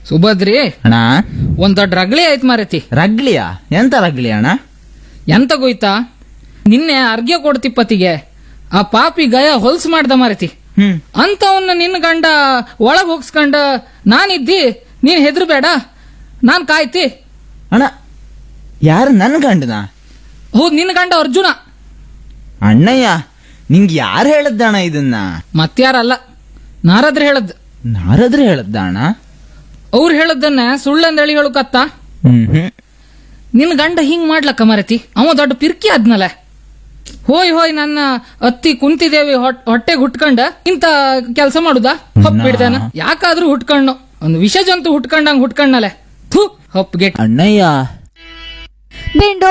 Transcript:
ಸುಭದ್ರಿ ಅಣ್ಣ ಒಂದ್ ದೊಡ್ಡ ರಗಳಿ ಆಯ್ತು ಮಾರತಿ ರಗ್ಲಿಯಾ ಎಂತ ರಗ್ಲಿ ಅಣ್ಣ ಎಂತ ಗೊಯ್ತಾ ನಿನ್ನೆ ಅರ್ಘ್ಯ ಕೊಡ್ತಿಪ್ಪತ್ತಿಗೆ ಆ ಪಾಪಿ ಗಯ ಹೊಲ್ಸ್ ಮಾಡ್ದ ಮಾರತಿ ಹ್ಮ್ ಅಂತವನ್ನ ನಿನ್ನ ಗಂಡ ಒಳಗ್ ಹೋಗ್ಸ್ಕೊಂಡ ನಾನಿದ್ದಿ ನೀನ್ ಹೆದರ್ಬೇಡ ನಾನ್ ಕಾಯ್ತಿ ಅಣ್ಣ ಯಾರು ನನ್ ಗಂಡನ ಹೌದ್ ನಿನ್ನ ಗಂಡ ಅರ್ಜುನ ಅಣ್ಣಯ್ಯ ನಿಂಗೆ ಯಾರು ಹೇಳದ್ದ ಅಣ್ಣ ಇದನ್ನ ಮತ್ಯಾರಲ್ಲ ನಾರದ್ರ ಹೇಳದ್ ನಾರದ್ರೆ ಹೇಳದ್ದ ಅಣ್ಣ ಅವ್ರು ಹೇಳದನ್ನ ಸುಳ್ಳಂದೇಳಿ ಹೇಳುಕತ್ತ ಹ್ಮ್ ಹ್ಮ್ ನಿನ್ನ ಗಂಡ ಹಿಂಗ್ ಮಾಡ್ಲಕ್ಕ ಮರತಿ ಅವ ದೊಡ್ಡ ಪಿರ್ಕಿ ಆದ್ನಲ್ಲ ಹೋಯ್ ಹೋಯ್ ನನ್ನ ಅತ್ತಿ ಕುಂತಿದೇವಿ ಹೊಟ್- ಹೊಟ್ಟೆಗ್ ಹುಟ್ಕೊಂಡ ಇಂತ ಕೆಲಸ ಮಾಡುದಾ ಹೊಪ್ ಬಿಡ್ದಾನ ಯಾಕಾದ್ರೂ ಹುಟ್ಕೊಂಡು ಒಂದು ವಿಷ ಜಂತು ಹುಟ್ಕೊಂಡಂಗ್ ಹುಟ್ಕೊಂಡಲೆ ಥೂ ಹೊಪ್ಗೆ ಅಣ್ಣಯ್ಯ ಬೆಂಡು